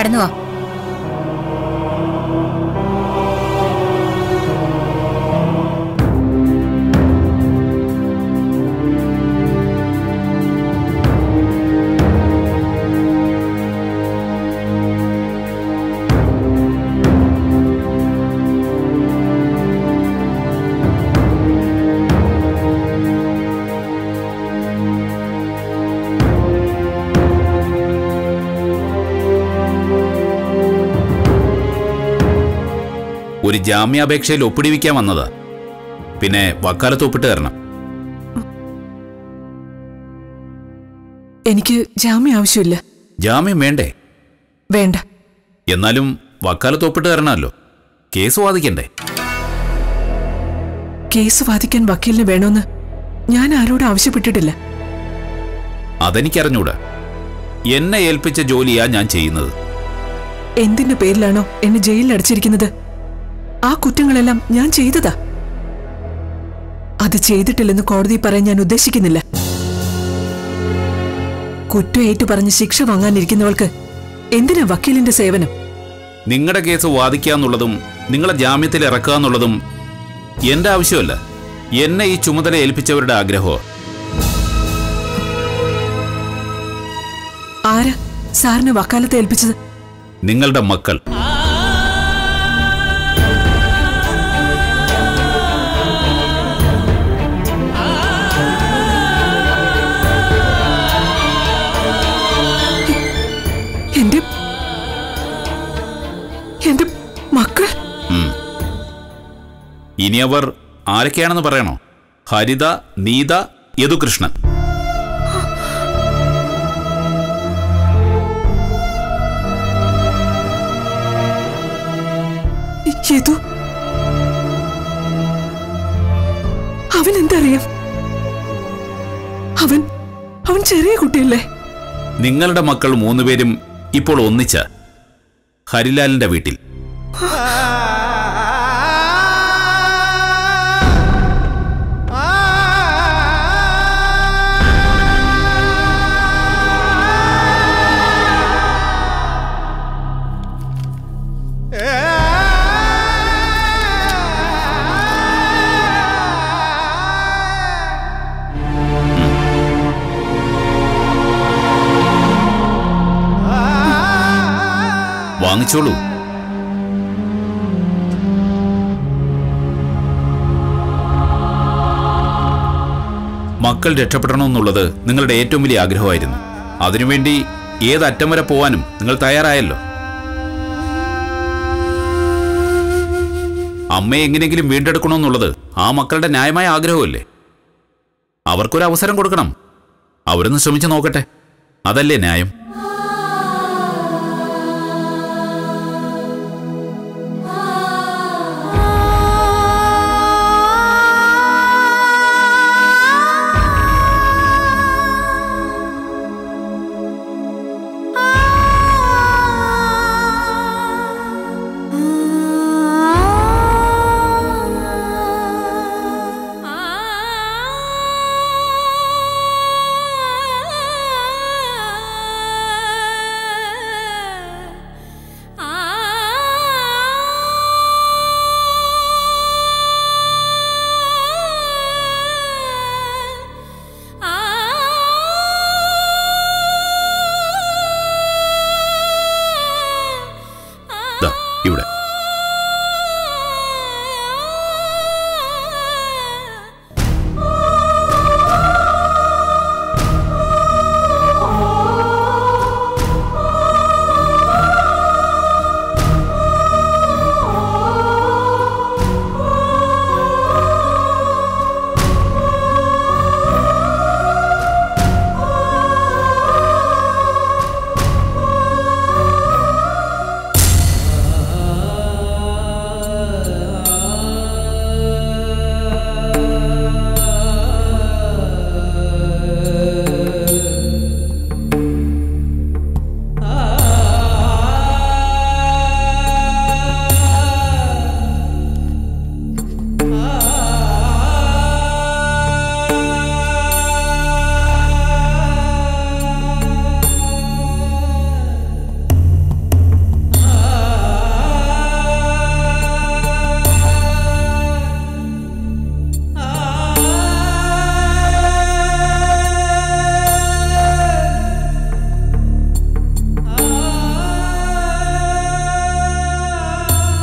കടന്നു വാ ഒരു ജാമ്യാപേക്ഷയിൽ ഒപ്പിടിവിക്കാൻ വന്നതാ പിന്നെ വക്കാലത്ത് ഒപ്പിട്ട് തരണം എനിക്ക് ജാമ്യം ആവശ്യമില്ല ജാമ്യം വേണ്ടേ വേണ്ട എന്നാലും വക്കാലത്ത് ഒപ്പിട്ട് തരണമല്ലോ കേസ് വാദിക്കണ്ടേ കേസ് വാദിക്കാൻ വക്കീലിന് വേണമെന്ന് ഞാൻ ആരോടും ആവശ്യപ്പെട്ടിട്ടില്ല അതെനിക്കറിഞ്ഞൂടാ എന്നെ ഏൽപ്പിച്ച ജോലിയാ ഞാൻ ചെയ്യുന്നത് എന്തിന്റെ പേരിലാണോ എന്നെ ജയിലിൽ അടച്ചിരിക്കുന്നത് ആ കുറ്റങ്ങളെല്ലാം ഞാൻ ചെയ്തതാ അത് ചെയ്തിട്ടില്ലെന്ന് കോടതി പറയാൻ ഞാൻ ഉദ്ദേശിക്കുന്നില്ല കുറ്റം ഏറ്റു പറഞ്ഞ് ശിക്ഷ വാങ്ങാനിരിക്കുന്നവൾക്ക് എന്തിനാ വക്കീലിന്റെ സേവനം നിങ്ങളുടെ കേസ് വാദിക്കാന്നുള്ളതും നിങ്ങളെ ജാമ്യത്തിൽ ഇറക്കുക എന്നുള്ളതും എന്റെ ആവശ്യമല്ല എന്നെ ഈ ചുമതല ഏൽപ്പിച്ചവരുടെ ആഗ്രഹമോ ആരാ സാറിന് വക്കാലത്ത് ഏൽപ്പിച്ചത് നിങ്ങളുടെ മക്കൾ എന്റെ എന്റെ മക്കൾ ഇനി അവർ ആരൊക്കെയാണെന്ന് പറയണോ ഹരിത നീത യദുകൃഷ്ണൻ യദു അവൻ എന്തറിയാം അവൻ അവൻ ചെറിയ കുട്ടിയല്ലേ നിങ്ങളുടെ മക്കൾ മൂന്നുപേരും ഇപ്പോൾ ഒന്നിച്ച ഹരിലാലിന്റെ വീട്ടിൽ വാങ്ങിച്ചോളൂ മക്കൾ രക്ഷപ്പെടണമെന്നുള്ളത് നിങ്ങളുടെ ഏറ്റവും വലിയ ആഗ്രഹമായിരുന്നു അതിനുവേണ്ടി ഏതറ്റം വരെ പോവാനും നിങ്ങൾ തയ്യാറായല്ലോ അമ്മയെ എങ്ങനെയെങ്കിലും വീണ്ടെടുക്കണമെന്നുള്ളത് ആ മക്കളുടെ ന്യായമായ ആഗ്രഹമല്ലേ അവർക്കൊരു അവസരം കൊടുക്കണം അവരൊന്ന് ശ്രമിച്ചു നോക്കട്ടെ അതല്ലേ ന്യായം ആ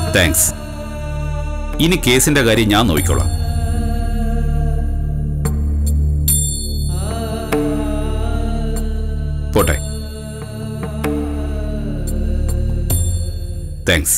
താങ്ക്സ് ഇനി കേസിന്റെ കാര്യം ഞാൻ നോക്കിക്കോളാം പോട്ടെ താങ്ക്സ്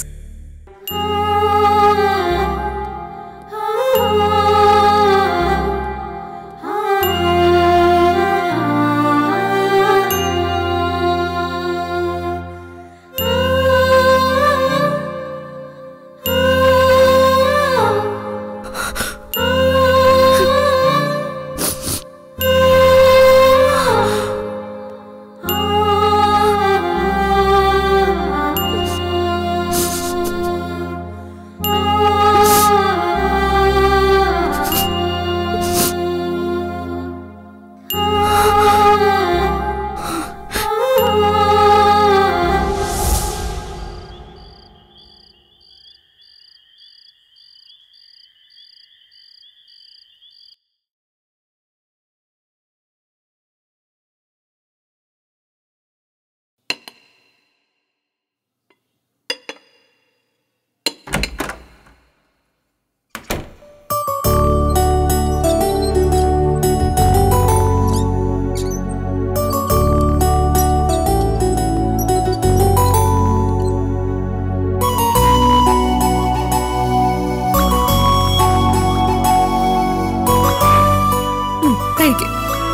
കഴിക്കും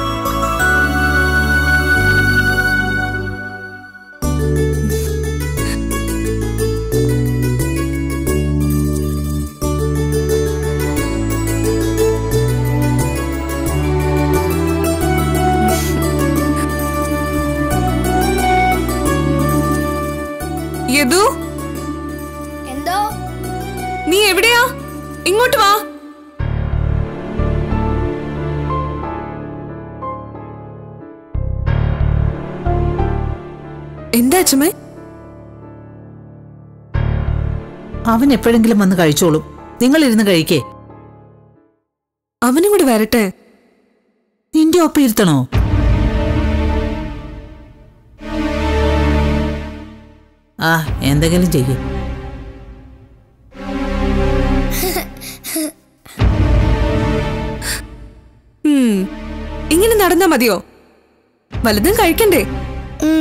യദു എന്തോ നീ എവിടെയാ ഇങ്ങോട്ട് വാ എന്താ അച്ഛമ്മേ അവൻ എപ്പോഴെങ്കിലും വന്ന് കഴിച്ചോളും നിങ്ങൾ ഇരുന്ന് കഴിക്കേ അവനും കൂടി വരട്ടെ നിന്റെ ഒപ്പം ഇരുത്തണോ ആ എന്തെങ്കിലും ചെയ്യേ ഉം, ഇങ്ങനെ നടന്നാ മതിയോ വലുതും കഴിക്കണ്ടേ ഉം.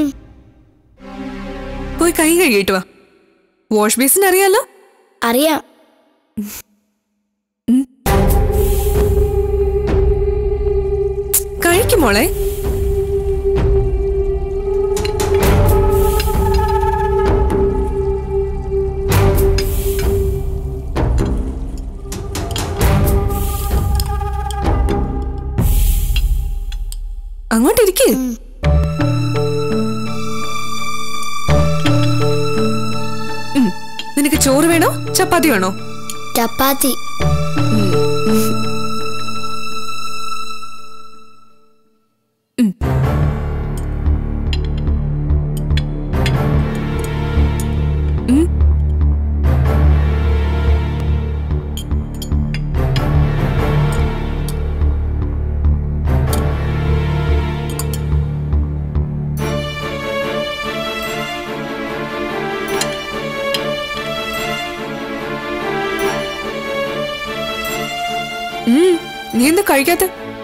പോയി കൈ കഴുകിയിട്ട് വാ വാഷ് ബേസിൻ അറിയാലോ അറിയാം കഴിക്കും മോളെ അങ്ങോട്ടിരിക്കേ നിനക്ക് ചോറ് വേണോ ചപ്പാത്തി വേണോ ചപ്പാത്തി ഉം, നീ എന്താ കഴിക്കാത്ത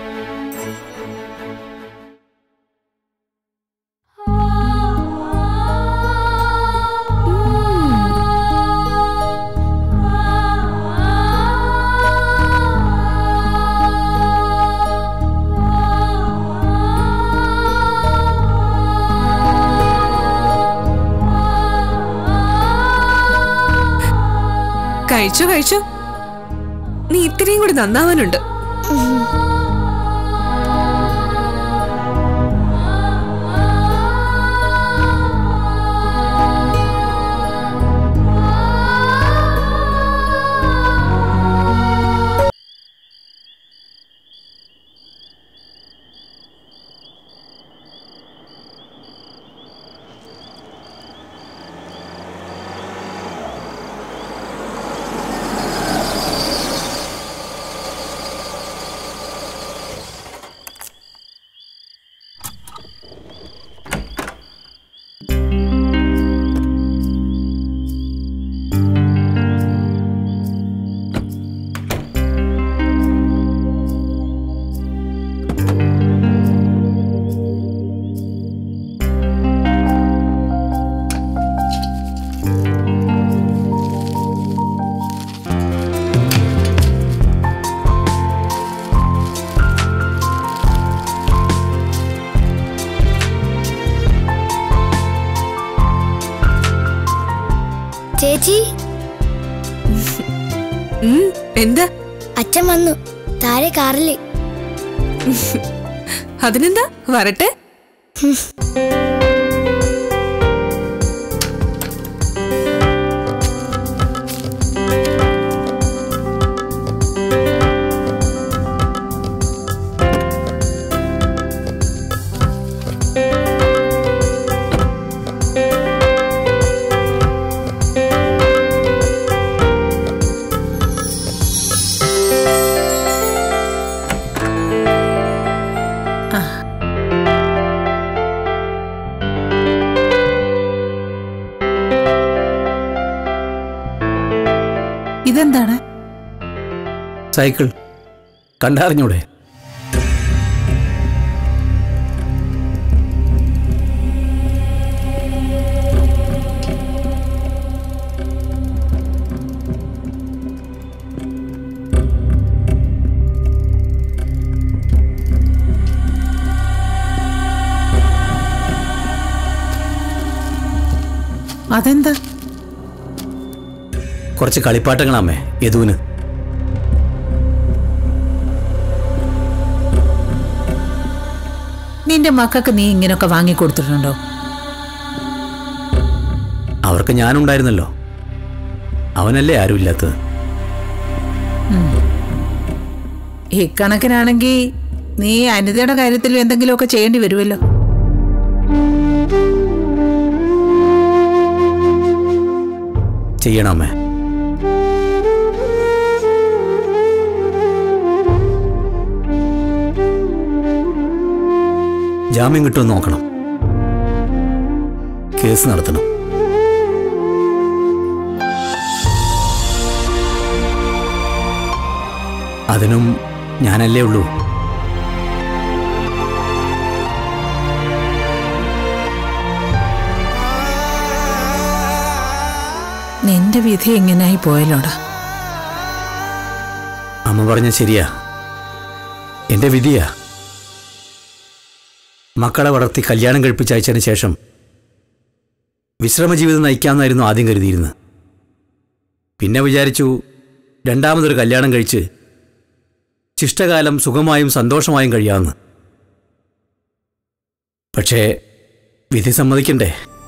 കഴിച്ചു കഴിച്ചു നീ ഇത്രയും കൂടി നന്നാവാനുണ്ട് ചേച്ചി ഉം, എന്താ അച്ഛൻ വന്നു താഴെ കാറില് അതിനെന്താ വരട്ടെ ഇതെന്താണ് സൈക്കിൾ കണ്ടറിഞ്ഞൂടെ അതെന്താ കുറച്ച് കളിപ്പാട്ടങ്ങളാമേ യദുവിന് നിന്റെ മക്കൾക്ക് നീ ഇങ്ങനൊക്കെ വാങ്ങിക്കൊടുത്തിട്ടുണ്ടോ അവർക്ക് ഞാനുണ്ടായിരുന്നല്ലോ അവനല്ലേ ആരുമില്ലാത്തത് ഇക്കണക്കിനാണെങ്കിൽ നീ അനിതയുടെ കാര്യത്തിൽ എന്തെങ്കിലുമൊക്കെ ചെയ്യേണ്ടി വരുമല്ലോ ചെയ്യണമേ ജാമ്യം കിട്ടുമെന്ന് നോക്കണം കേസ് നടത്തണം അതിനും ഞാനല്ലേ ഉള്ളൂ നിന്റെ വിധി എങ്ങനെയായി പോയല്ലോടാ അമ്മ പറഞ്ഞ ശരിയാ എന്റെ വിധിയാ മക്കളെ വളർത്തി കല്യാണം കഴിപ്പിച്ചയച്ചതിന് ശേഷം വിശ്രമജീവിതം നയിക്കാമെന്നായിരുന്നു ആദ്യം കരുതിയിരുന്നത് പിന്നെ വിചാരിച്ചു രണ്ടാമതൊരു കല്യാണം കഴിച്ച് ശിഷ്ടകാലം സുഖമായും സന്തോഷമായും കഴിയാമെന്ന് പക്ഷേ വിധി സമ്മതിക്കണ്ടേ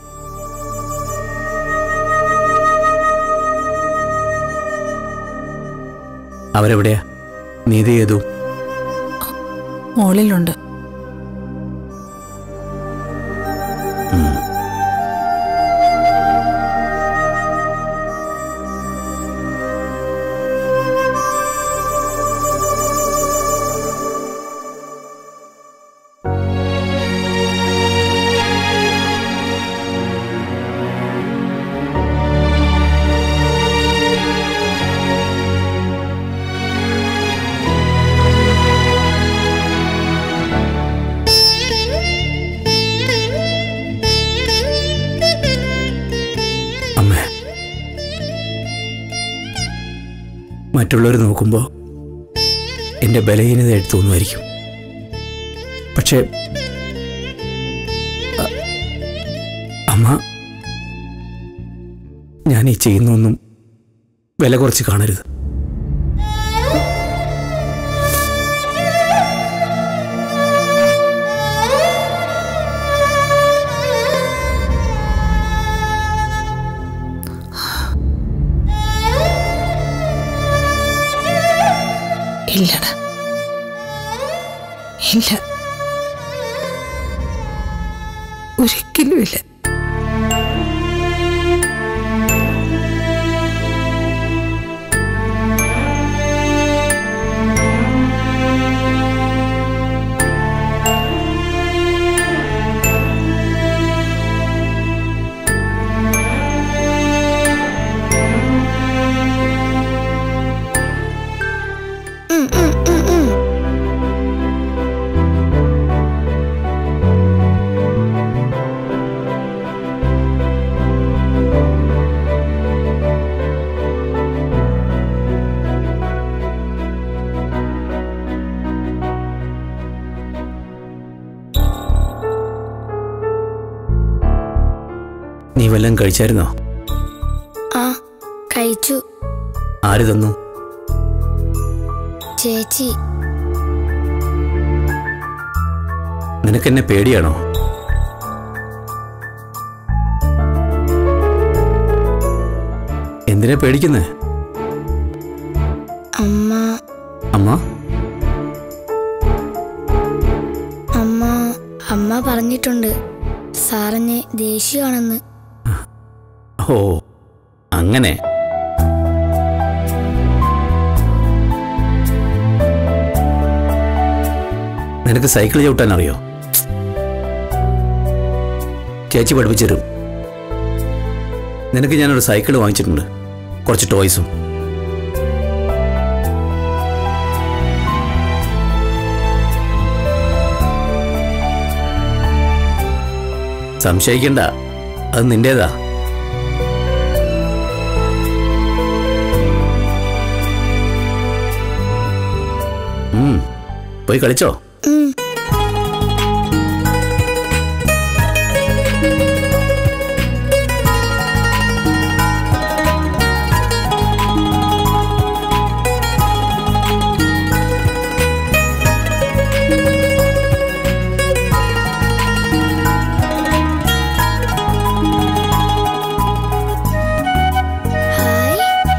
അവരെവിടെയാ നീതി ചെയ്തു മോളിലുണ്ട് അമ്മേ മറ്റുള്ളവർ നോക്കുമ്പോൾ എൻ്റെ ബലഹീനതയായിട്ട് തോന്നുമായിരിക്കും പക്ഷേ അ- അമ്മ ഞാൻ ഈ ചെയ്യുന്നൊന്നും വില കുറച്ച് കാണരുത് ഇല്ലടാ ഇല്ല ഒരിക്കലും ഇല്ല നീ വല്ലതും കഴിച്ചായിരുന്നോ ആ മേടിച്ചു ആര് തന്നു ചേച്ചി നിനക്കെന്നെ പേടിയാണോ എന്തിനാ പേടിക്കുന്നേ അമ്മ അമ്മ അമ്മ അമ്മ പറഞ്ഞിട്ടുണ്ട് സാറിന് ദേഷ്യമാണെന്ന് ഓ അങ്ങനെ നിനക്ക് സൈക്കിൾ ചവിട്ടാൻ അറിയോ ചേച്ചി പഠിപ്പിച്ചു തരും നിനക്ക് ഞാനൊരു സൈക്കിൾ വാങ്ങിച്ചിട്ടുണ്ട് കുറച്ച് ടോയ്സും സംശയിക്കണ്ട അത് നിന്റേതാ ഉം, പോയി കളിച്ചോ ഉം. ഹായ്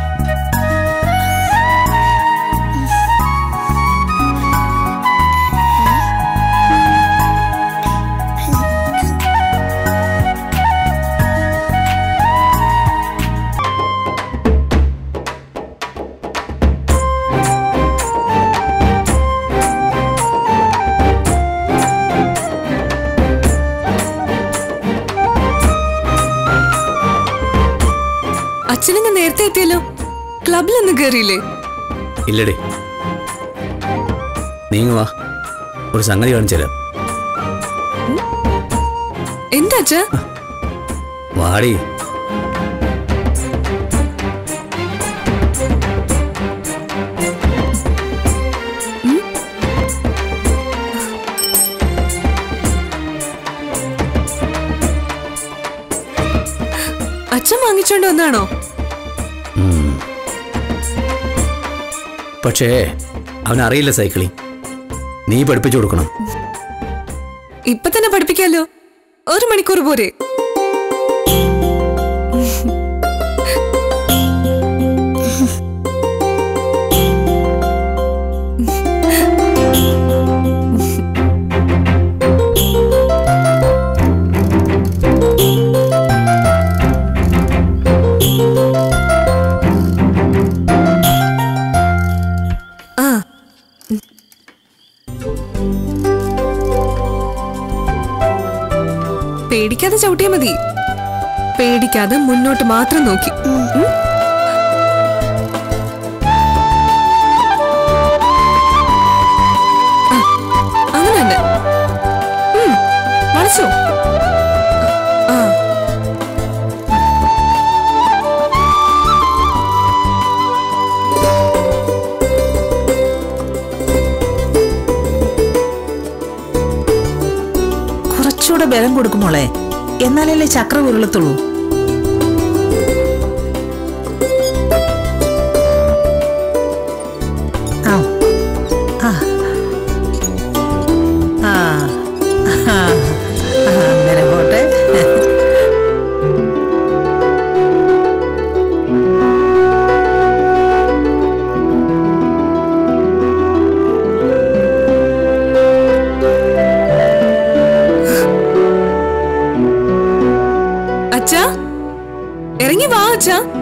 അച്ഛനങ്ങ് നേരത്തെ എത്തിയല്ലോ ക്ലബിലൊന്നും കയറിയില്ലേ ഇല്ലടേ നീങ്ങ വാ ഒരു സംഗതി കാണിച്ചു തരാം എന്താ അച്ഛാ വാടി അച്ഛൻ വാങ്ങിച്ചോണ്ട് വന്നാണോ പക്ഷേ അവനറിയില്ല സൈക്കിളിങ് നീ പഠിപ്പിച്ചു കൊടുക്കണം ഇപ്പൊ തന്നെ പഠിപ്പിക്കാലോ ഒരു മണിക്കൂർ പോരെ ആ പേടിക്കാതെ ചവിട്ടിയാ മതി പേടിക്കാതെ മുന്നോട്ട് മാത്രം നോക്കി ഉം? ആ, അങ്ങനെ തന്നെ ഉം, വളച്ചോ ആ കുറച്ചുകൂടെ ബലം കൊടുക്കും മോളെ എന്നാലല്ലേ ചക്ര ഉരുളത്തുള്ളൂ ആ ആ ആ ആ, അങ്ങനെ പോട്ടെ അച്ഛാ ഇറങ്ങി വാ അച്ഛാ